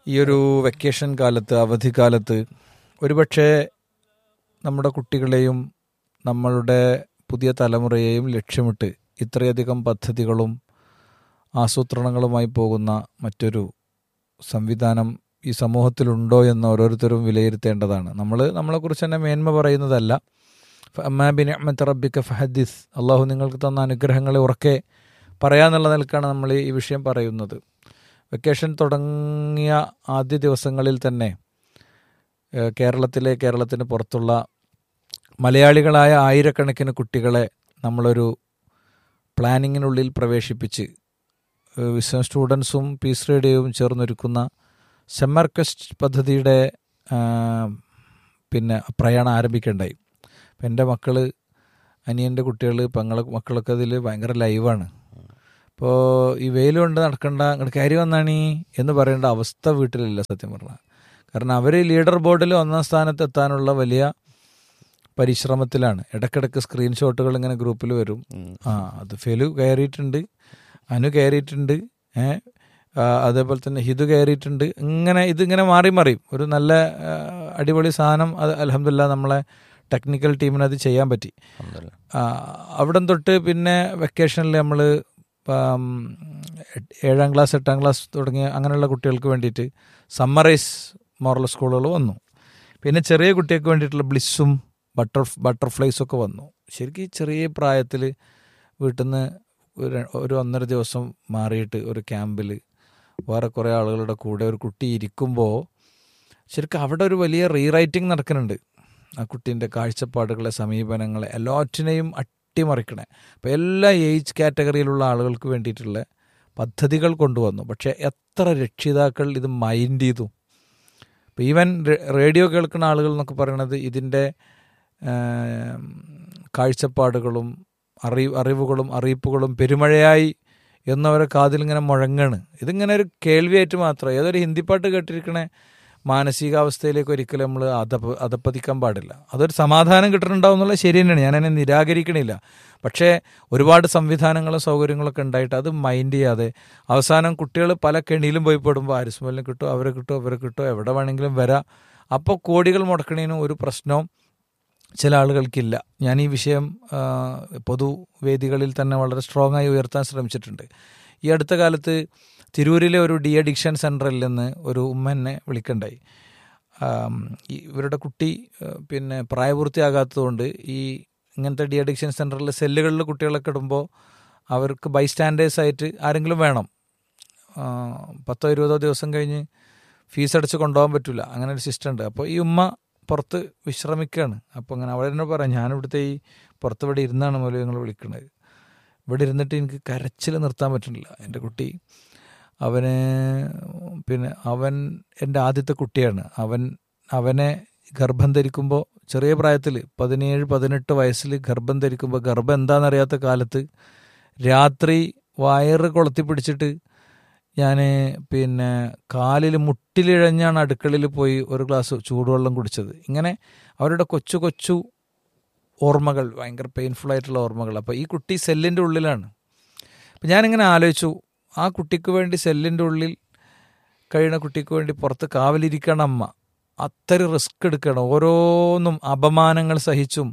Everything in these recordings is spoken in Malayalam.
ഈ ഒരു വെക്കേഷൻ കാലത്ത് അവധിക്കാലത്ത് ഒരുപക്ഷെ നമ്മുടെ കുട്ടികളെയും നമ്മളുടെ പുതിയ തലമുറയെയും ലക്ഷ്യമിട്ട് ഇത്രയധികം പദ്ധതികളും ആസൂത്രണങ്ങളുമായി പോകുന്ന മറ്റൊരു സംവിധാനം ഈ സമൂഹത്തിലുണ്ടോ എന്ന് ഓരോരുത്തരും വിലയിരുത്തേണ്ടതാണ് നമ്മൾ നമ്മളെക്കുറിച്ച് തന്നെ മേന്മ പറയുന്നതല്ല അമ്മാബിൻ അഹമ്മദ് റബ്ബിക്ക് ഫഹദിസ് അള്ളാഹു നിങ്ങൾക്ക് തന്ന അനുഗ്രഹങ്ങളെ ഉറക്കെ പറയാന്നുള്ള നിലക്കാണ് നമ്മൾ ഈ വിഷയം പറയുന്നത് വെക്കേഷൻ തുടങ്ങിയ ആദ്യ ദിവസങ്ങളിൽ തന്നെ ഏഹ്, കേരളത്തിലെ കേരളത്തിന് പുറത്തുള്ള മലയാളികളായ ആയിരക്കണക്കിന് കുട്ടികളെ നമ്മളൊരു പ്ലാനിങ്ങിനുള്ളിൽ പ്രവേശിപ്പിച്ച് ഏഹ്, വിസ്ഡം സ്റ്റുഡൻസും പീസ് റേഡിയോയും ചേർന്നൊരുക്കുന്ന സമ്മർ ക്വസ്റ്റ് പദ്ധതിയുടെ ആ, പിന്നെ പ്രയാണം ആരംഭിക്കേണ്ടായി അപ്പം എൻ്റെ മക്കൾ അനിയൻ്റെ കുട്ടികൾ പെങ്ങളെ മക്കളൊക്കെ അതിൽ ഭയങ്കര ലൈവാണ് ഇപ്പോൾ ഈ വെയിൽ കൊണ്ട് നടക്കണ്ട അങ്ങോട്ട് കയറി വന്നാണീ എന്ന് പറയേണ്ട അവസ്ഥ വീട്ടിലില്ല സത്യം പറഞ്ഞാൽ കാരണം അവർ ലീഡർ ബോർഡിൽ ഒന്നാം സ്ഥാനത്ത് എത്താനുള്ള വലിയ പരിശ്രമത്തിലാണ് ഇടയ്ക്കിടയ്ക്ക് സ്ക്രീൻഷോട്ടുകൾ ഇങ്ങനെ ഗ്രൂപ്പിൽ വരും ആ അത് ഫെലു കയറിയിട്ടുണ്ട് അനു കയറിയിട്ടുണ്ട് ഏ ആ, അതേപോലെ തന്നെ ഹിതു കയറിയിട്ടുണ്ട് ഇങ്ങനെ ഇതിങ്ങനെ മാറി മറിയും ഒരു നല്ല ആ, അടിപൊളി സാധനം അത് അലഹമില്ല നമ്മളെ ടെക്നിക്കൽ ടീമിന് അത് ചെയ്യാൻ പറ്റി ആ, അവിടം തൊട്ട് പിന്നെ വെക്കേഷനിൽ നമ്മൾ ഏഴാം ക്ലാസ് എട്ടാം ക്ലാസ് തുടങ്ങിയ അങ്ങനെയുള്ള കുട്ടികൾക്ക് വേണ്ടിയിട്ട് സമ്മറൈസ് മോറൽ സ്കൂളുകൾ വന്നു പിന്നെ ചെറിയ കുട്ടികൾക്ക് വേണ്ടിയിട്ടുള്ള ബ്ലിസ്സും ബട്ടർ ബട്ടർഫ്ലൈസും ഒക്കെ വന്നു ശരിക്കും ഈ ചെറിയ പ്രായത്തിൽ വീട്ടിൽ നിന്ന് ഒരു ഒരു ഒന്നര ദിവസം മാറിയിട്ട് ഒരു ക്യാമ്പിൽ വേറെ കുറേ ആളുകളുടെ കൂടെ ഒരു കുട്ടി ഇരിക്കുമ്പോൾ ശരിക്കും അവിടെ ഒരു വലിയ റീറൈറ്റിംഗ് നടക്കുന്നുണ്ട് ആ കുട്ടീൻ്റെ കാഴ്ചപ്പാടുകളെ സമീപനങ്ങളെ എല്ലാറ്റിനെയും അട്ടിമറിക്കണേ അപ്പോൾ എല്ലാ ഏജ് കാറ്റഗറിയിലുള്ള ആളുകൾക്ക് വേണ്ടിയിട്ടുള്ള പദ്ധതികൾ കൊണ്ടുവന്നു പക്ഷേ എത്ര രക്ഷിതാക്കൾ ഇത് മൈൻഡ് ചെയ്തു ഇപ്പോൾ ഈവൻ റേഡിയോ കേൾക്കുന്ന ആളുകൾ എന്നൊക്കെ പറയണത് ഇതിൻ്റെ ആം, കാഴ്ചപ്പാടുകളും അറിവ് അറിവുകളും അറിയിപ്പുകളും പെരുമഴയായി എന്നവരെ കാതിലിങ്ങനെ മുഴങ്ങാണ് ഇതിങ്ങനെ ഒരു കേൾവിയായിട്ട് മാത്രം ഏതൊരു ഹിന്ദിപ്പാട്ട് കേട്ടിരിക്കണ മാനസികാവസ്ഥയിലേക്ക് ഒരിക്കലും നമ്മൾ അതപ അതപ്പതിക്കാൻ പാടില്ല അതൊരു സമാധാനം കിട്ടുന്നുണ്ടാവും എന്നുള്ളത് ശരി തന്നെയാണ് ഞാൻ അതിനെ നിരാകരിക്കണില്ല പക്ഷേ ഒരുപാട് സംവിധാനങ്ങളും സൗകര്യങ്ങളൊക്കെ ഉണ്ടായിട്ട് അത് മൈൻഡ് ചെയ്യാതെ അവസാനം കുട്ടികൾ പല കെണിയിലും പോയി പെടുമ്പോൾ ആരിസ്മലിനെ കിട്ടും അവരെ കിട്ടും അവരെ കിട്ടും എവിടെ വേണമെങ്കിലും വരാം അപ്പോൾ കോടികൾ മുടക്കണതിനും ഒരു പ്രശ്നവും ചില ആളുകൾക്കില്ല ഞാൻ ഈ വിഷയം ആ, പൊതുവേദികളിൽ തന്നെ വളരെ സ്ട്രോങ് ആയി ഉയർത്താൻ ശ്രമിച്ചിട്ടുണ്ട് ഈ അടുത്ത കാലത്ത് തിരൂരിലെ ഒരു ഡി അഡിക്ഷൻ സെൻറ്ററിൽ നിന്ന് ഒരു ഉമ്മ എന്നെ വിളിക്കണ്ടായി ആം, ഈ ഇവരുടെ കുട്ടി ആ, പിന്നെ പ്രായപൂർത്തിയാകാത്തതുകൊണ്ട് ഈ ഇങ്ങനത്തെ ഡി അഡിക്ഷൻ സെൻറ്ററിൽ സെല്ലുകളിൽ കുട്ടികളൊക്കെ ഇടുമ്പോൾ അവർക്ക് ബൈസ്റ്റാൻഡേഴ്സ് ആയിട്ട് ആരെങ്കിലും വേണം ആ, പത്തോ ഇരുപതോ ദിവസം കഴിഞ്ഞ് ഫീസ് അടച്ച് കൊണ്ടുപോകാൻ പറ്റില്ല അങ്ങനെ ഒരു സിസ്റ്റം ഉണ്ട് അപ്പോൾ ഈ ഉമ്മ പുറത്ത് വിശ്രമിക്കുകയാണ് അപ്പോൾ അങ്ങനെ അവിടെ തന്നെ പറയാം ഞാനിവിടുത്തെ ഈ പുറത്ത് ഇവിടെ ഇരുന്നാണ് മൂലം നിങ്ങൾ വിളിക്കുന്നത് ഇവിടെ ഇരുന്നിട്ട് എനിക്ക് കരച്ചിൽ നിർത്താൻ പറ്റുന്നില്ല എൻ്റെ കുട്ടി അവന് പിന്നെ അവൻ എൻ്റെ ആദ്യത്തെ കുട്ടിയാണ് അവൻ അവനെ ഗർഭം ധരിക്കുമ്പോൾ ചെറിയ പ്രായത്തിൽ പതിനേഴ് പതിനെട്ട് വയസ്സിൽ ഗർഭം ധരിക്കുമ്പോൾ ഗർഭം എന്താണെന്നറിയാത്ത കാലത്ത് രാത്രി വയറ് കൊളുത്തി പിടിച്ചിട്ട് ഞാൻ പിന്നെ കാലിൽ മുട്ടിലിഴഞ്ഞാണ് അടുക്കളയിൽ പോയി ഒരു ഗ്ലാസ് ചൂടുവെള്ളം കുടിച്ചത് ഇങ്ങനെ അവരുടെ കൊച്ചു കൊച്ചു ഓർമ്മകൾ ഭയങ്കര പെയിൻഫുൾ ആയിട്ടുള്ള ഓർമ്മകൾ അപ്പോൾ ഈ കുട്ടി സെല്ലിൻ്റെ ഉള്ളിലാണ് അപ്പം ഞാനിങ്ങനെ ആലോചിച്ചു ആ കുട്ടിക്ക് വേണ്ടി സെല്ലിൻ്റെ ഉള്ളിൽ കഴിയുന്ന കുട്ടിക്ക് വേണ്ടി പുറത്ത് കാവലിരിക്കണം അമ്മ അത്രയും റിസ്ക് എടുക്കണം ഓരോന്നും അപമാനങ്ങൾ സഹിച്ചും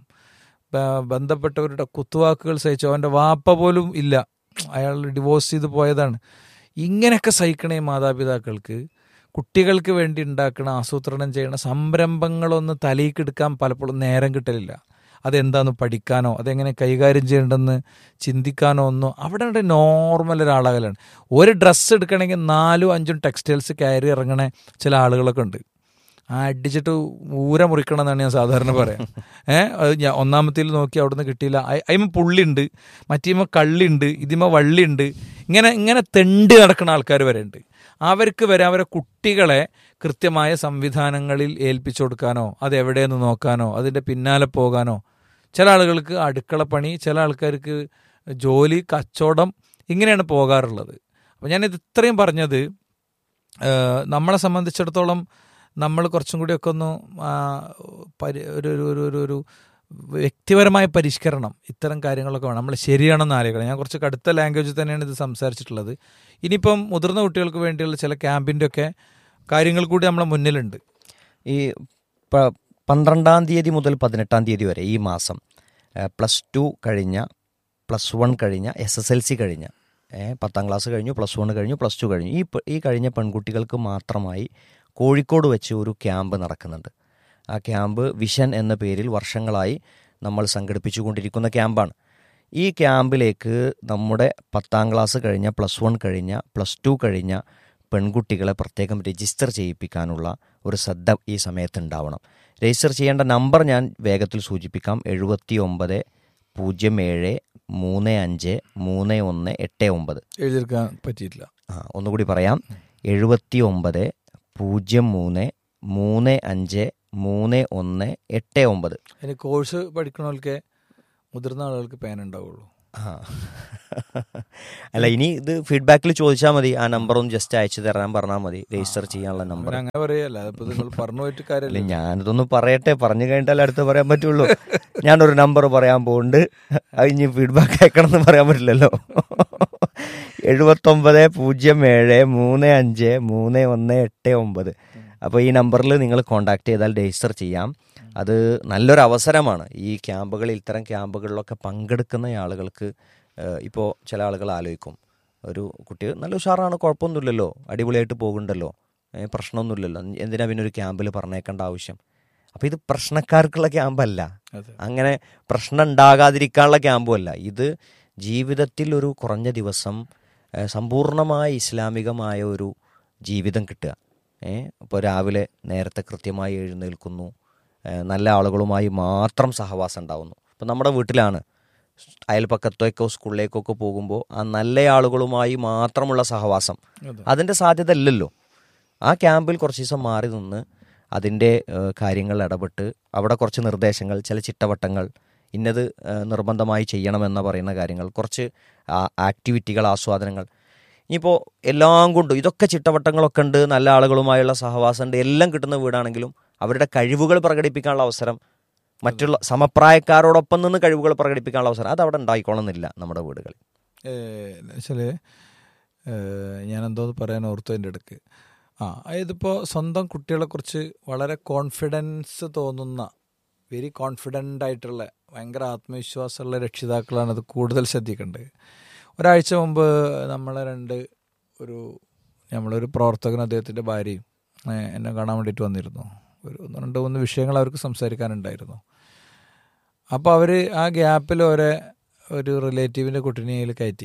ബ- ബന്ധപ്പെട്ടവരുടെ കുത്തുവാക്കുകൾ സഹിച്ചു അവൻ്റെ വാപ്പ പോലും ഇല്ല അയാൾ ഡിവോഴ്സ് ചെയ്ത് പോയതാണ് ഇങ്ങനെയൊക്കെ സഹിക്കണേ മാതാപിതാക്കൾക്ക് കുട്ടികൾക്ക് വേണ്ടി ഉണ്ടാക്കണ ആസൂത്രണം ചെയ്യണ സംരംഭങ്ങളൊന്ന് തലയിക്കെടുക്കാൻ പലപ്പോഴും നേരം കിട്ടലില്ല അതെന്താന്ന് പഠിക്കാനോ അതെങ്ങനെ കൈകാര്യം ചെയ്യേണ്ടെന്ന് ചിന്തിക്കാനോ ഒന്നും അവിടെ ഉണ്ട് നോർമൽ ഒരാളകലാണ് ഒരു ഡ്രസ്സ് എടുക്കണമെങ്കിൽ നാലും അഞ്ചും ടെക്സ്റ്റൈൽസ് കയറി ഇറങ്ങണ ചില ആളുകളൊക്കെ ഉണ്ട് ആ അടിച്ചിട്ട് ഊര മുറിക്കണം എന്നാണ് ഞാൻ സാധാരണ പറയാം ഏഹ് അത് ഞാൻ ഒന്നാമത്തേൽ നോക്കി അവിടുന്ന് കിട്ടിയില്ല അയ്- അയിമ പുള്ളിയുണ്ട് മറ്റേമ കള്ളിയുണ്ട് ഇതിമ വള്ളിയുണ്ട് ഇങ്ങനെ ഇങ്ങനെ തെണ്ട് നടക്കുന്ന ആൾക്കാർ വരെ ഉണ്ട് അവർക്ക് വരെ അവരെ കുട്ടികളെ കൃത്യമായ സംവിധാനങ്ങളിൽ ഏൽപ്പിച്ചു കൊടുക്കാനോ അത് എവിടെയെന്ന് നോക്കാനോ അതിൻ്റെ പിന്നാലെ പോകാനോ ചില ആളുകൾക്ക് അടുക്കളപ്പണി ചില ആൾക്കാർക്ക് ജോലി കച്ചവടം ഇങ്ങനെയാണ് പോകാറുള്ളത് അപ്പോൾ ഞാനിത് ഇത്രയും പറഞ്ഞത് ഏഹ്, നമ്മളെ സംബന്ധിച്ചിടത്തോളം നമ്മൾ കുറച്ചും കൂടിയൊക്കെ ഒന്ന് ആ, പരി ഒരു ഒരു ഒരു ഒരു ഒരു വ്യക്തിപരമായ പരിഷ്കരണം ഇത്തരം കാര്യങ്ങളൊക്കെ വേണം നമ്മൾ ശരിയാണെന്ന് ആലോചിക്കണം ഞാൻ കുറച്ച് കടുത്ത ലാംഗ്വേജിൽ തന്നെയാണ് ഇത് സംസാരിച്ചിട്ടുള്ളത് ഇനിയിപ്പം മുതിർന്ന കുട്ടികൾക്ക് വേണ്ടിയുള്ള ചില ക്യാമ്പിൻ്റെ ഒക്കെ കാര്യങ്ങൾ കൂടി നമ്മളെ മുന്നിലുണ്ട് ഈ പ- പന്ത്രണ്ടാം തീയതി മുതൽ പതിനെട്ടാം തീയതി വരെ ഈ മാസം പ്ലസ് ടു കഴിഞ്ഞ പ്ലസ് വൺ കഴിഞ്ഞ എസ് എസ് എൽ സി കഴിഞ്ഞ ഏ, പത്താം ക്ലാസ് കഴിഞ്ഞു പ്ലസ് വൺ കഴിഞ്ഞു പ്ലസ് ടു കഴിഞ്ഞു ഈ പ- ഈ കഴിഞ്ഞ പെൺകുട്ടികൾക്ക് മാത്രമായി കോഴിക്കോട് വെച്ച് ഒരു ക്യാമ്പ് നടക്കുന്നുണ്ട് ആ ക്യാമ്പ് വിഷൻ എന്ന പേരിൽ വർഷങ്ങളായി നമ്മൾ സംഘടിപ്പിച്ചുകൊണ്ടിരിക്കുന്ന ക്യാമ്പാണ് ഈ ക്യാമ്പിലേക്ക് നമ്മുടെ പത്താം ക്ലാസ് കഴിഞ്ഞ പ്ലസ് വൺ കഴിഞ്ഞ പ്ലസ് ടു കഴിഞ്ഞ പെൺകുട്ടികളെ പ്രത്യേകം രജിസ്റ്റർ ചെയ്യിപ്പിക്കാനുള്ള ഒരു ശ്രദ്ധ ഈ സമയത്ത് ഉണ്ടാവണം രജിസ്റ്റർ ചെയ്യേണ്ട നമ്പർ ഞാൻ വേഗത്തിൽ സൂചിപ്പിക്കാം എഴുപത്തി ഒമ്പത് പൂജ്യം ഏഴ് മൂന്ന് അഞ്ച് മൂന്ന് ഒന്ന് എട്ട് ഒമ്പത് എഴുതിയെടുക്കാൻ പറ്റിയിട്ടില്ല ആ ഒന്നുകൂടി പറയാം എഴുപത്തി ഒമ്പത് പൂജ്യം മൂന്ന് മൂന്ന് അഞ്ച് മൂന്ന് ഒന്ന് എട്ട് ഒമ്പത് ഇനി കോഴ്സ് പഠിക്കണവർക്ക് മുതിർന്ന ആളുകൾക്ക് പേൻ ഉണ്ടാവുള്ളൂ ആ അല്ല ഇനി ഇത് ഫീഡ്ബാക്കിൽ ചോദിച്ചാൽ മതി ആ നമ്പർ ഒന്ന് ജസ്റ്റ് അയച്ചു തരാൻ പറഞ്ഞാൽ മതി രജിസ്റ്റർ ചെയ്യാനുള്ള നമ്പർ അവര് അങ്ങനെ പറയല്ല അതിപ്പോ നിങ്ങൾ പറഞ്ഞു പോയിട്ട് അല്ല കാര്യമില്ല ഞാനിതൊന്ന് പറയട്ടെ പറഞ്ഞു കഴിഞ്ഞിട്ടല്ലേ അടുത്ത് പറയാൻ പറ്റുള്ളൂ ഞാനൊരു നമ്പർ പറയാൻ പോകുന്നുണ്ട് അത് ഇനി ഫീഡ്ബാക്ക് അയക്കണം എന്ന് പറയാൻ പറ്റില്ലല്ലോ എഴുപത്തൊമ്പത് പൂജ്യം ഏഴ് മൂന്ന് അഞ്ച് മൂന്ന് ഒന്ന് എട്ട് ഒമ്പത് അപ്പോൾ ഈ നമ്പറിൽ നിങ്ങൾ കോൺടാക്ട് ചെയ്താൽ രജിസ്റ്റർ ചെയ്യാം അത് നല്ലൊരു അവസരമാണ് ഈ ക്യാമ്പുകളിൽ ഇത്തരം ക്യാമ്പുകളിലൊക്കെ പങ്കെടുക്കുന്ന ആളുകൾക്ക് ഇപ്പോൾ ചില ആളുകൾ ആലോചിക്കും ഒരു കുട്ടി നല്ല ഉഷാറാണ് കുഴപ്പമൊന്നുമില്ലല്ലോ അടിപൊളിയായിട്ട് പോകുന്നുണ്ടല്ലോ ഏ, പ്രശ്നമൊന്നുമില്ലല്ലോ എന്തിനാ പിന്നെ ഒരു ക്യാമ്പിൽ പറഞ്ഞേക്കേണ്ട ആവശ്യം അപ്പോൾ ഇത് പ്രശ്നക്കാർക്കുള്ള ക്യാമ്പല്ല അതെ അങ്ങനെ പ്രശ്നം ഉണ്ടാകാതിരിക്കാനുള്ള ക്യാമ്പും അല്ല ഇത് ജീവിതത്തിൽ ഒരു കുറഞ്ഞ ദിവസം ഏഹ്, സമ്പൂർണ്ണമായ ഇസ്ലാമികമായ ഒരു ജീവിതം കിട്ടുക ഏഹ് അപ്പോൾ രാവിലെ നേരത്തെ കൃത്യമായി എഴുന്നേൽക്കുന്നു ഏഹ്, നല്ല ആളുകളുമായി മാത്രം സഹവാസം ഉണ്ടാവുന്നു ഇപ്പം നമ്മുടെ വീട്ടിലാണ് അയൽപ്പക്കത്തേക്കോ സ്കൂളിലേക്കൊക്കെ പോകുമ്പോൾ ആ നല്ല ആളുകളുമായി മാത്രമുള്ള സഹവാസം അതെ അതിൻ്റെ സാധ്യത ഇല്ലല്ലോ ആ ക്യാമ്പിൽ കുറച്ച് ദിവസം മാറി നിന്ന് അതിൻ്റെ ഏഹ്, കാര്യങ്ങൾ ഇടപെട്ട് അവിടെ കുറച്ച് നിർദ്ദേശങ്ങൾ ചില ചിട്ടവട്ടങ്ങൾ ഇന്നത് ഏഹ്, നിർബന്ധമായി ചെയ്യണമെന്ന് പറയുന്ന കാര്യങ്ങൾ കുറച്ച് ആ- ആക്ടിവിറ്റികൾ ആസ്വാദനങ്ങൾ ഇനിയിപ്പോൾ എല്ലാം കൊണ്ടും ഇതൊക്കെ ചിട്ടവട്ടങ്ങളൊക്കെ ഉണ്ട് നല്ല ആളുകളുമായുള്ള സഹവാസം ഉണ്ട് എല്ലാം കിട്ടുന്ന വീടാണെങ്കിലും അവരുടെ കഴിവുകൾ പ്രകടിപ്പിക്കാനുള്ള അവസരം മറ്റുള്ള സമപ്രായക്കാരോടൊപ്പം നിന്ന് കഴിവുകൾ പ്രകടിപ്പിക്കാനുള്ള അവസരം അത് അവിടെ ഉണ്ടായിക്കോളുന്നില്ല നമ്മുടെ വീടുകളിൽ വെച്ചാല് ഞാൻ എന്തോ പറയാൻ ഓർത്തു എൻ്റെ ഇടയ്ക്ക് ആ ഇതിപ്പോൾ സ്വന്തം കുട്ടികളെക്കുറിച്ച് വളരെ കോൺഫിഡൻസ് തോന്നുന്ന വെരി കോൺഫിഡൻ്റ് ആയിട്ടുള്ള ഭയങ്കര ആത്മവിശ്വാസമുള്ള രക്ഷിതാക്കളാണ് അത് കൂടുതൽ ശ്രദ്ധിക്കേണ്ടത് ഒരാഴ്ച മുമ്പ് നമ്മളെ രണ്ട് ഒരു നമ്മളൊരു പ്രവർത്തകൻ അദ്ദേഹത്തിൻ്റെ ഭാര്യയും ഏഹ്, എന്നെ കാണാൻ വേണ്ടിയിട്ട് വന്നിരുന്നു ഒരു ഒന്ന് രണ്ട് മൂന്ന് വിഷയങ്ങൾ അവർക്ക് സംസാരിക്കാനുണ്ടായിരുന്നു അപ്പോൾ അവർ ആ ഗ്യാപ്പിൽ ഒരേ ഒരു റിലേറ്റീവിൻ്റെ കുട്ടീനെ അതിൽ കയറ്റി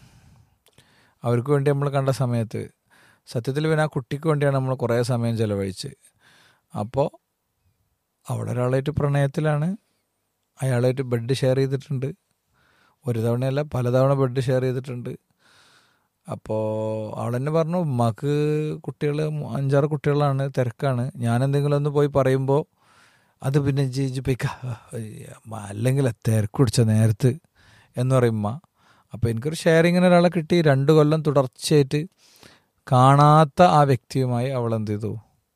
അവർക്ക് വേണ്ടി നമ്മൾ കണ്ട സമയത്ത് സത്യത്തിൽ പിന്നെ ആ കുട്ടിക്ക് വേണ്ടിയാണ് നമ്മൾ കുറേ സമയം ചിലവഴിച്ച് അപ്പോൾ അവിടെ ഒരാളായിട്ട് പ്രണയത്തിലാണ് അയാളായിട്ട് ബെഡ് ഷെയർ ചെയ്തിട്ടുണ്ട് ഒരു തവണയല്ല പലതവണ ബെഡ് ഷെയർ ചെയ്തിട്ടുണ്ട് അപ്പോൾ അവൾ തന്നെ പറഞ്ഞു ഉമ്മാക്ക് കുട്ടികൾ അഞ്ചാറ് കുട്ടികളാണ് തിരക്കാണ് ഞാൻ എന്തെങ്കിലും ഒന്ന് പോയി പറയുമ്പോൾ അത് പിന്നെ ജി പോയിക്ക അല്ലെങ്കിൽ തിരക്ക് പിടിച്ച നേരത്ത് എന്ന് പറയും ഉമ്മ അപ്പോൾ എനിക്കൊരു ഷെയറിങ്ങിന് ഒരാളെ കിട്ടി രണ്ട് കൊല്ലം തുടർച്ചയായിട്ട് കാണാത്ത ആ വ്യക്തിയുമായി അവൾ എന്ത് ചെയ്തു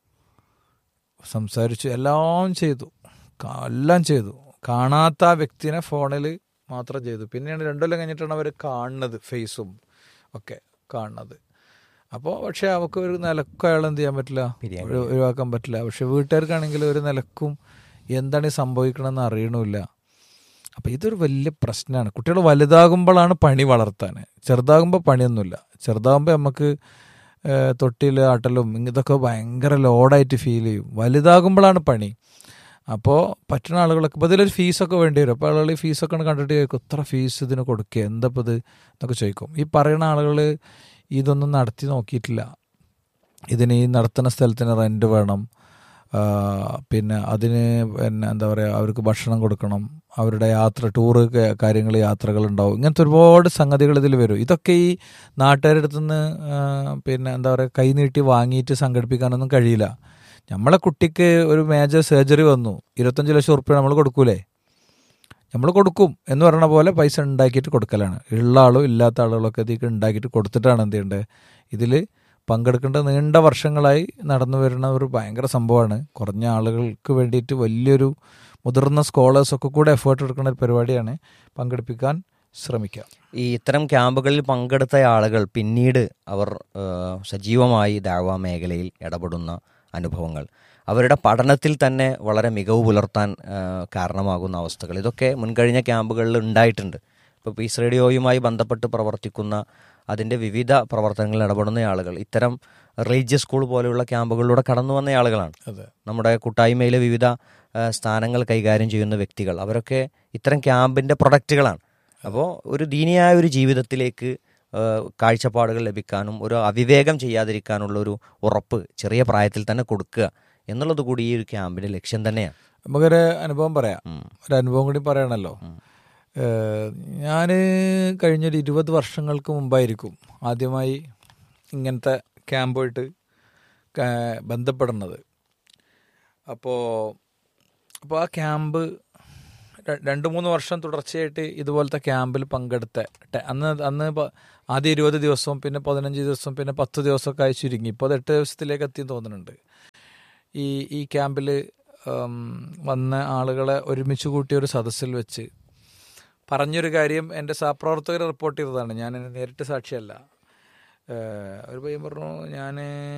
സംസാരിച്ചു എല്ലാം ചെയ്തു കാ- എല്ലാം ചെയ്തു കാണാത്ത ആ വ്യക്തിനെ ഫോണിൽ മാത്രം ചെയ്തു പിന്നെയാണ് രണ്ടു കൊല്ലം കഴിഞ്ഞിട്ടാണ് അവർ കാണുന്നത് ഫേസും ഒക്കെ കാണുന്നത് അപ്പോൾ പക്ഷെ അവൾക്ക് ഒരു നിലക്കും അയാൾ എന്ത് ചെയ്യാൻ പറ്റില്ല പിരിയാൻ ഒഴി- ഒഴിവാക്കാൻ പറ്റില്ല പക്ഷെ വീട്ടുകാർക്കാണെങ്കിൽ ഒരു നിലക്കും എന്താണ് ഈ സംഭവിക്കണമെന്ന് അറിയണമില്ല അപ്പോൾ ഇതൊരു വലിയ പ്രശ്നമാണ് കുട്ടികൾ വലുതാകുമ്പോഴാണ് പണി വളർത്താൻ ചെറുതാകുമ്പോൾ പണിയൊന്നുമില്ല ചെറുതാകുമ്പോൾ നമുക്ക് ഏഹ്, തൊട്ടിൽ ആട്ടലും ഇതൊക്കെ ഭയങ്കര ലോഡായിട്ട് ഫീൽ ചെയ്യും വലുതാകുമ്പോഴാണ് പണി അപ്പോൾ പറ്റുന്ന ആളുകളൊക്കെ ഇപ്പോൾ ഇതിലൊരു ഫീസൊക്കെ വേണ്ടി വരും അപ്പോൾ ആളുകൾ ഈ ഫീസൊക്കെ ഒന്ന് കണ്ടിട്ട് ചോദിക്കും ഇത്ര ഫീസ് ഇതിന് കൊടുക്കുക എന്താ ഇപ്പോൾ ഇത് എന്നൊക്കെ ചോദിക്കും ഈ പറയുന്ന ആളുകൾ ഇതൊന്നും നടത്തി നോക്കിയിട്ടില്ല ഇതിന് ഈ നടത്തുന്ന സ്ഥലത്തിന് റെൻറ്റ് വേണം ആ, പിന്നെ അതിന് പിന്നെ എന്താ പറയുക അവർക്ക് ഭക്ഷണം കൊടുക്കണം അവരുടെ യാത്ര ടൂറ് കാര്യങ്ങൾ യാത്രകൾ ഉണ്ടാവും ഇങ്ങനത്തെ ഒരുപാട് സംഗതികൾ ഇതിൽ വരും ഇതൊക്കെ ഈ നാട്ടുകാരുടെ അടുത്ത് നിന്ന് പിന്നെ എന്താ പറയുക കൈ നീട്ടി വാങ്ങിയിട്ട് സംഘടിപ്പിക്കാനൊന്നും കഴിയില്ല നമ്മളെ കുട്ടിക്ക് ഒരു മേജർ സർജറി വന്നു ഇരുപത്തഞ്ച് ലക്ഷം ഉറുപ്പ്യ നമ്മൾ കൊടുക്കൂലേ നമ്മൾ കൊടുക്കും എന്ന് പറഞ്ഞ പോലെ പൈസ ഉണ്ടാക്കിയിട്ട് കൊടുക്കലാണ് ഉള്ള ആളും ഇല്ലാത്ത ആളുകളൊക്കെ ഇതിലേക്ക് ഉണ്ടാക്കിയിട്ട് കൊടുത്തിട്ടാണ് എന്ത് ചെയ്യേണ്ടത് ഇതിൽ പങ്കെടുക്കേണ്ട നീണ്ട വർഷങ്ങളായി നടന്നു വരുന്ന ഒരു ഭയങ്കര സംഭവമാണ് കുറഞ്ഞ ആളുകൾക്ക് വേണ്ടിയിട്ട് വലിയൊരു മുതിർന്ന സ്കോളേഴ്സൊക്കെ കൂടെ എഫേർട്ട് എടുക്കുന്ന ഒരു പരിപാടിയാണ് പങ്കെടുപ്പിക്കാൻ ശ്രമിക്കാം ഈ ഇത്തരം ക്യാമ്പുകളിൽ പങ്കെടുത്ത ആളുകൾ പിന്നീട് അവർ ആ, സജീവമായി ദാവ മേഖലയിൽ ഇടപെടുന്ന അനുഭവങ്ങൾ അവരുടെ പഠനത്തിൽ തന്നെ വളരെ മികവ് പുലർത്താൻ ആ, കാരണമാകുന്ന അവസ്ഥകൾ ഇതൊക്കെ മുൻകഴിഞ്ഞ ക്യാമ്പുകളിൽ ഉണ്ടായിട്ടുണ്ട് ഇപ്പോൾ പീസ് റേഡിയോയുമായി ബന്ധപ്പെട്ട് പ്രവർത്തിക്കുന്ന അതിൻ്റെ വിവിധ പ്രവർത്തനങ്ങളിൽ ഇടപെടുന്ന ആളുകൾ ഇത്തരം റിലീജിയസ് സ്കൂൾ പോലെയുള്ള ക്യാമ്പുകളിലൂടെ കടന്നു വന്ന ആളുകളാണ് അതെ നമ്മുടെ കൂട്ടായ്മയിലെ വിവിധ ആ, സ്ഥാനങ്ങൾ കൈകാര്യം ചെയ്യുന്ന വ്യക്തികൾ അവരൊക്കെ ഇത്തരം ക്യാമ്പിൻ്റെ പ്രൊഡക്റ്റുകളാണ് അപ്പോൾ ഒരു ദീനിയായ ഒരു ജീവിതത്തിലേക്ക് ആ, കാഴ്ചപ്പാടുകൾ ലഭിക്കാനും ഒരു അവിവേകം ചെയ്യാതിരിക്കാനുള്ള ഒരു ഉറപ്പ് ചെറിയ പ്രായത്തിൽ തന്നെ കൊടുക്കുക എന്നുള്ളത് കൂടി ഈ ഒരു ക്യാമ്പിൻ്റെ ലക്ഷ്യം തന്നെയാണ് നമുക്കൊരു അനുഭവം പറയാം ഉം. ഒരു അനുഭവം കൂടി പറയണല്ലോ ഞാൻ കഴിഞ്ഞൊരു ഇരുപത് വർഷങ്ങൾക്ക് മുമ്പായിരിക്കും ആദ്യമായി ഇങ്ങനത്തെ ക്യാമ്പുമായിട്ട് ക- ബന്ധപ്പെടുന്നത് അപ്പോൾ അപ്പോൾ ആ ക്യാമ്പ് ര- രണ്ട് മൂന്ന് വർഷം തുടർച്ചയായിട്ട് ഇതുപോലത്തെ ക്യാമ്പിൽ പങ്കെടുത്ത ടെ- അന്ന് അന്ന് പ- ആദ്യം ഇരുപത് ദിവസവും പിന്നെ പതിനഞ്ച് ദിവസം പിന്നെ പത്ത് ദിവസമൊക്കെ ആയി ചുരുങ്ങി ഇപ്പോൾ അത് എട്ട് ദിവസത്തിലേക്ക് എത്തി തോന്നുന്നുണ്ട് ഈ ഈ ക്യാമ്പിൽ വന്ന ആളുകളെ ഒരുമിച്ച് കൂട്ടിയ ഒരു സദസ്സിൽ വെച്ച് പറഞ്ഞൊരു കാര്യം എൻ്റെ സഹപ്രവർത്തകർ റിപ്പോർട്ട് ചെയ്തതാണ് ഞാൻ അതിന് നേരിട്ട് സാക്ഷിയല്ല ഏഹ് ഒരു പയ്യൻ പറഞ്ഞു ഞാൻ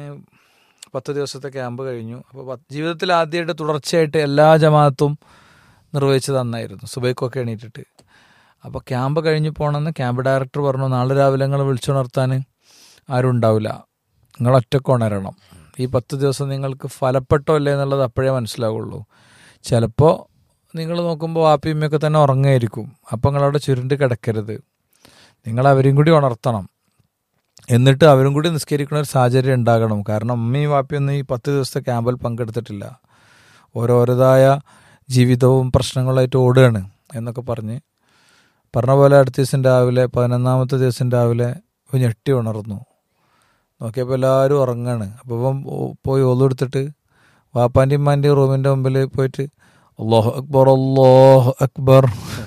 പത്ത് ദിവസത്തെ ക്യാമ്പ് കഴിഞ്ഞു അപ്പോൾ ജീവിതത്തിൽ ആദ്യമായിട്ട് തുടർച്ചയായിട്ട് എല്ലാ ജമാഅത്തും നിർവഹിച്ചത് അന്നായിരുന്നു സുബൈക്കൊക്കെ എണീറ്റിട്ട് അപ്പോൾ ക്യാമ്പ് കഴിഞ്ഞ് പോകണമെന്ന് ക്യാമ്പ് ഡയറക്ടർ പറഞ്ഞു നാളെ രാവിലെ നിങ്ങൾ വിളിച്ചുണർത്താൻ ആരും ഉണ്ടാവില്ല നിങ്ങൾ ഒറ്റക്ക് ഉണരണം ഈ പത്ത് ദിവസം നിങ്ങൾക്ക് ഫലപ്പെട്ടോ അല്ലേ എന്നുള്ളത് അപ്പോഴേ മനസ്സിലാവുള്ളൂ ചിലപ്പോൾ നിങ്ങൾ നോക്കുമ്പോൾ വാപ്പിയമ്മയൊക്കെ തന്നെ ഉറങ്ങായിരിക്കും അപ്പം നിങ്ങളവിടെ ചുരുണ്ട് കിടക്കരുത് നിങ്ങൾ അവരെയും കൂടി ഉണർത്തണം എന്നിട്ട് അവരും കൂടി നിസ്കരിക്കുന്ന ഒരു സാഹചര്യം ഉണ്ടാകണം കാരണം അമ്മയും വാപ്പിയൊന്നും ഈ പത്ത് ദിവസത്തെ ക്യാമ്പിൽ പങ്കെടുത്തിട്ടില്ല ഓരോരുതായ ജീവിതവും പ്രശ്നങ്ങളായിട്ട് ഓടുകയാണ് എന്നൊക്കെ പറഞ്ഞ് പറഞ്ഞ പോലെ അടുത്ത ദിവസം രാവിലെ പതിനൊന്നാമത്തെ ദിവസം രാവിലെ ഇവൻ ഞെട്ടി ഉണർന്നു നോക്കിയപ്പോൾ എല്ലാവരും ഉറങ്ങാണ് അപ്പോൾ ഇവൻ ഓ- പോയി ഒന്നെടുത്തിട്ട് വാപ്പാൻ്റെയും ഉമ്മാൻ്റെയും റൂമിൻ്റെ മുമ്പിൽ പോയിട്ട് അള്ളാഹു അക്ബർ അള്ളാഹു അക്ബർ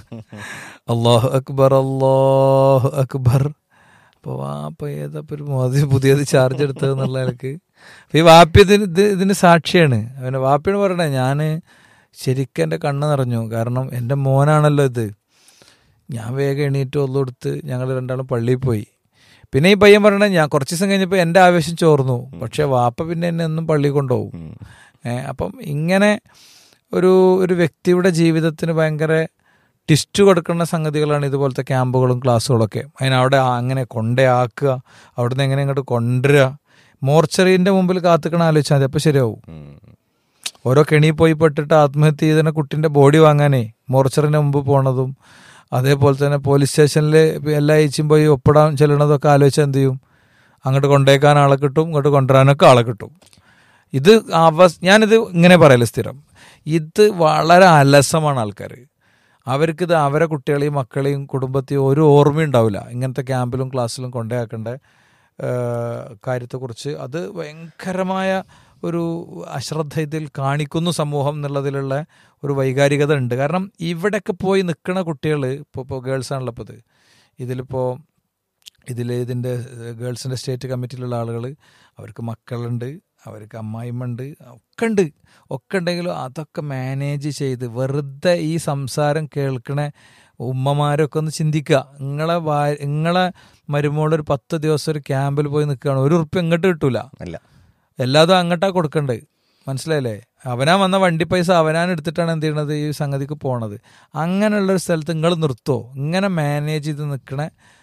അള്ളാഹു അക്ബർ അള്ളാഹു അക്ബർ അപ്പോൾ വാപ്പ ഏതാ ഇപ്പൊ ഒരു മോദി പുതിയത് ചാർജ് എടുത്തത് എന്നുള്ള നിലക്ക് അപ്പൊ ഈ വാപ്പി ഇതിന് ഇത് ഇതിന് സാക്ഷിയാണ് അവന് വാപ്പിയാണ് പറയണേ ഞാൻ ശരിക്കും എൻ്റെ കണ്ണ് നിറഞ്ഞു കാരണം എൻ്റെ മോനാണല്ലോ ഇത് ഞാൻ വേഗം എണീറ്റ് ഒന്നെടുത്ത് ഞങ്ങൾ രണ്ടാളും പള്ളിയിൽ പോയി പിന്നെ ഈ പയ്യൻ പറയണേ ഞാൻ കുറച്ച് ദിവസം കഴിഞ്ഞപ്പോൾ എൻ്റെ ആവേശം ചോർന്നു പക്ഷെ വാപ്പ പിന്നെ എന്നെ എന്നും പള്ളിയിൽ കൊണ്ടുപോകും ഏ, അപ്പം ഇങ്ങനെ ഒരു ഒരു വ്യക്തിയുടെ ജീവിതത്തിന് ഭയങ്കര ടിസ്റ്റ് കൊടുക്കുന്ന സംഗതികളാണ് ഇതുപോലത്തെ ക്യാമ്പുകളും ക്ലാസ്സുകളൊക്കെ അതിനവിടെ അങ്ങനെ കൊണ്ടേ ആക്കുക അവിടുന്ന് എങ്ങനെ ഇങ്ങോട്ട് കൊണ്ടുവരിക മോർച്ചറിൻ്റെ മുമ്പിൽ കാത്തുക്കണ ആലോചിച്ചാൽ മതി അപ്പോൾ ശരിയാവും ഓരോ കെണി പോയി പെട്ടിട്ട് ആത്മഹത്യ ചെയ്തതിനെ കുട്ടിൻ്റെ ബോഡി വാങ്ങാനേ മോർച്ചറിൻ്റെ മുമ്പ് പോണതും അതേപോലെ തന്നെ പോലീസ് സ്റ്റേഷനിൽ എല്ലാ ഏച്ചും പോയി ഒപ്പിടാൻ ചെല്ലണതൊക്കെ ആലോചിച്ചാൽ എന്ത് ചെയ്യും അങ്ങോട്ട് കൊണ്ടേക്കാൻ ആളെ കിട്ടും ഇങ്ങോട്ട് കൊണ്ടുവരാനൊക്കെ ആളെ കിട്ടും ഇത് അവ ഞാനിത് ഇങ്ങനെ പറയല് സ്ഥിരം ഇത് വളരെ അലസമാണ് ആൾക്കാർ അവർക്കിത് അവരെ കുട്ടികളെയും മക്കളെയും കുടുംബത്തെയും ഒരു ഓർമ്മയും ഉണ്ടാവില്ല ഇങ്ങനത്തെ ക്യാമ്പിലും ക്ലാസ്സിലും കൊണ്ടുപോക്കേണ്ട കാര്യത്തെക്കുറിച്ച് അത് ഭയങ്കരമായ ഒരു അശ്രദ്ധ ഇതിൽ കാണിക്കുന്നു സമൂഹം എന്നുള്ളതിലുള്ള ഒരു വൈകാരികത ഉണ്ട് കാരണം ഇവിടെയൊക്കെ പോയി നിൽക്കുന്ന കുട്ടികൾ ഇപ്പോൾ ഇപ്പോൾ ഗേൾസ് ആണല്ലോ ഇപ്പോൾ ഇത് ഇതിലിപ്പോൾ ഇതിൽ ഇതിൻ്റെ ഗേൾസിൻ്റെ സ്റ്റേറ്റ് കമ്മിറ്റിയിലുള്ള ആളുകൾ അവർക്ക് മക്കളുണ്ട് അവർക്ക് അമ്മായിമ്മ ഉണ്ട് ഒക്കെ ഉണ്ട് ഒക്കെ ഉണ്ടെങ്കിലും അതൊക്കെ മാനേജ് ചെയ്ത് വെറുതെ ഈ സംസാരം കേൾക്കണ ഉമ്മമാരൊക്കെ ഒന്ന് ചിന്തിക്കുക നിങ്ങളെ വാ നിങ്ങളെ മരുമോൾ ഒരു പത്ത് ദിവസം ഒരു ക്യാമ്പിൽ പോയി നിൽക്കുകയാണ് ഒരു ഉറുപ്പ് ഇങ്ങോട്ട് കിട്ടൂല അല്ല എല്ലാതും അങ്ങോട്ടാ കൊടുക്കണ്ടേ മനസ്സിലായില്ലേ അവനാ വന്ന വണ്ടി പൈസ അവനാൻ എടുത്തിട്ടാണ് എന്ത് ചെയ്യണത് ഈ സംഗതിക്ക് പോണത് അങ്ങനെയുള്ളൊരു സ്ഥലത്ത് നിങ്ങൾ നിർത്തോ ഇങ്ങനെ മാനേജ് ചെയ്ത് നിൽക്കണ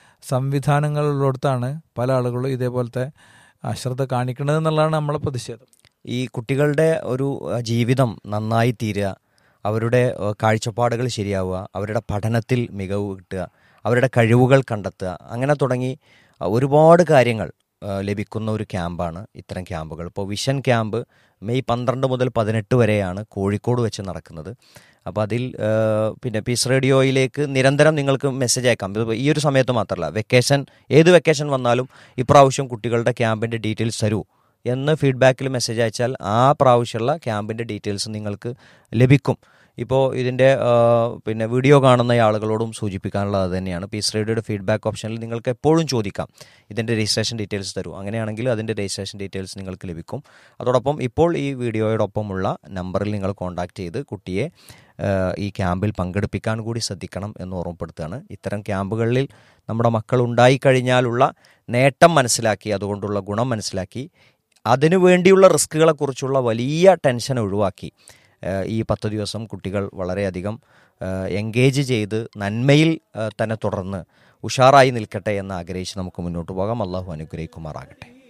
സംവിധാനങ്ങളുള്ളിടത്താണ് പല ആളുകളും ഇതേപോലത്തെ അശ്രദ്ധ കാണിക്കുന്നത് എന്നുള്ളതാണ് നമ്മളെ പ്രതിഷേധം ഈ കുട്ടികളുടെ ഒരു അഹ്, ജീവിതം നന്നായി തീരുക അവരുടെ അഹ്, കാഴ്ചപ്പാടുകൾ ശരിയാവുക അവരുടെ പഠനത്തിൽ മികവ് കിട്ടുക അവരുടെ കഴിവുകൾ കണ്ടെത്തുക അങ്ങനെ തുടങ്ങി അഹ്, ഒരുപാട് കാര്യങ്ങൾ അഹ്, ലഭിക്കുന്ന ഒരു ക്യാമ്പാണ് ഇത്തരം ക്യാമ്പുകൾ ഇപ്പോൾ വിഷൻ ക്യാമ്പ് മെയ് പന്ത്രണ്ട് മുതൽ പതിനെട്ട് വരെയാണ് കോഴിക്കോട് വെച്ച് നടക്കുന്നത് അപ്പോൾ അതിൽ അഹ്, പിന്നെ പീസ് റേഡിയോയിലേക്ക് നിരന്തരം നിങ്ങൾക്ക് മെസ്സേജ് അയക്കാം ഇത് ഈ ഒരു സമയത്ത് മാത്രമല്ല വെക്കേഷൻ ഏത് വെക്കേഷൻ വന്നാലും ഇപ്രാവശ്യം കുട്ടികളുടെ ക്യാമ്പിൻ്റെ ഡീറ്റെയിൽസ് തരൂ എന്ന് ഫീഡ്ബാക്കിൽ മെസ്സേജ് അയച്ചാൽ ആ പ്രാവശ്യമുള്ള ക്യാമ്പിൻ്റെ ഡീറ്റെയിൽസ് നിങ്ങൾക്ക് ലഭിക്കും ഇപ്പോൾ ഇതിൻ്റെ ആ, പിന്നെ വീഡിയോ കാണുന്ന ആളുകളോടും സൂചിപ്പിക്കാനുള്ളത് അത് തന്നെയാണ് പീസ് റേഡിയോയുടെ ഫീഡ്ബാക്ക് ഓപ്ഷനിൽ നിങ്ങൾക്ക് എപ്പോഴും ചോദിക്കാം ഇതിൻ്റെ രജിസ്ട്രേഷൻ ഡീറ്റെയിൽസ് തരൂ അങ്ങനെയാണെങ്കിൽ അതിൻ്റെ രജിസ്ട്രേഷൻ ഡീറ്റെയിൽസ് നിങ്ങൾക്ക് ലഭിക്കും അതോടൊപ്പം ഇപ്പോൾ ഈ വീഡിയോയോടൊപ്പമുള്ള നമ്പറിൽ നിങ്ങൾ കോൺടാക്ട് ചെയ്ത് കുട്ടിയെ ആ, ഈ ക്യാമ്പിൽ പങ്കെടുപ്പിക്കാൻ കൂടി ശ്രദ്ധിക്കണം എന്ന് ഓർമ്മപ്പെടുത്തുകയാണ് ഇത്തരം ക്യാമ്പുകളിൽ നമ്മുടെ മക്കൾ ഉണ്ടായിക്കഴിഞ്ഞാലുള്ള നേട്ടം മനസ്സിലാക്കി അതുകൊണ്ടുള്ള ഗുണം മനസ്സിലാക്കി അതിനു വേണ്ടിയുള്ള റിസ്കുകളെക്കുറിച്ചുള്ള വലിയ ടെൻഷൻ ഒഴിവാക്കി ഏഹ് ഈ പത്ത് ദിവസം കുട്ടികൾ വളരെയധികം എൻഗേജ് ചെയ്ത് നന്മയിൽ ഏഹ് തന്നെ തുടർന്ന് ഉഷാറായി നിൽക്കട്ടെ എന്ന് ആഗ്രഹിച്ച് നമുക്ക് മുന്നോട്ട് പോകാം അള്ളാഹു അനുഗ്രഹിക്കുമാറാകട്ടെ